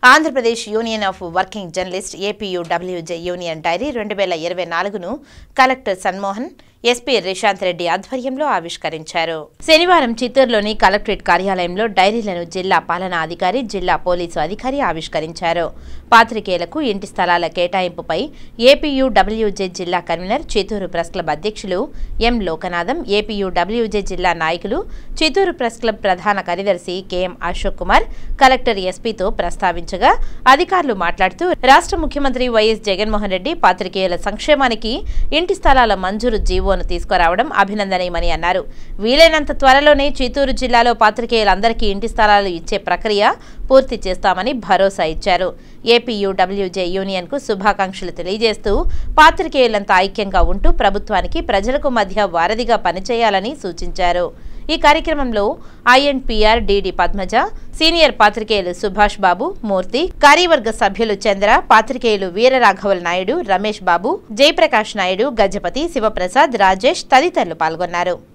Andhra Pradesh union of working journalist APUWJ union diary రెండు వేల ఇరవై నాలుగును కలెక్టర్ సన్మోహన్ ఎస్పీ రిశాంత్ రెడ్డి ఆధ్వర్యంలో ఆవిష్కరించారు శనివారం చిత్తూరులోని కలెక్టరేట్ కార్యాలయంలో డైరీలను జిల్లా పాలనా అధికారి జిల్లా పోలీసు అధికారి ఆవిష్కరించారు పాత్రికేయులకు ఇంటి స్థలాల కేటాయింపుపై ఏపీయూడబ్ల్యూజే జిల్లా కన్వీనర్ చిత్తూరు ప్రెస్ క్లబ్ అధ్యక్షులు ఎం లోకనాథం ఏపీయూడబ్ల్యూజే జిల్లా నాయకులు చిత్తూరు ప్రెస్ క్లబ్ ప్రధాన కార్యదర్శి కెఎం అశోక్ కుమార్ కలెక్టర్ ఎస్పీతో ప్రస్తావించగా అధికారులు మాట్లాడుతూ రాష్ట్ర ముఖ్యమంత్రి వైఎస్ జగన్మోహన్ రెడ్డి పాత్రికేయుల సంక్షేమానికి ఇంటి స్థలాల మంజూరు జీవోను తీసుకురావడం అభినందనీయమని అన్నారు వీలైనంత త్వరలోనే చిత్తూరు జిల్లాలో పాత్రికేయులందరికీ ఇంటి స్థలాలు ఇచ్చే ప్రక్రియ పూర్తి చేస్తామని భరోసా ఇచ్చారు ఏపీయూడబ్ల్యూజే యూనియన్ కు శుభాకాంక్షలు తెలియజేస్తూ పాత్రికేయులంతా ఐక్యంగా ఉంటూ ప్రభుత్వానికి ప్రజలకు మధ్య వారధిగా పనిచేయాలని సూచించారు ఈ కార్యక్రమంలో ఐఎన్పిఆర్ డిడి పద్మజ సీనియర్ పాత్రికేయులు సుభాష్ బాబు మూర్తి కార్యవర్గ సభ్యులు చంద్ర పాత్రికేయులు వీరరాఘవల్ నాయుడు రమేష్ బాబు జయప్రకాష్ నాయుడు గజపతి శివప్రసాద్ రాజేష్ తదితరులు పాల్గొన్నారు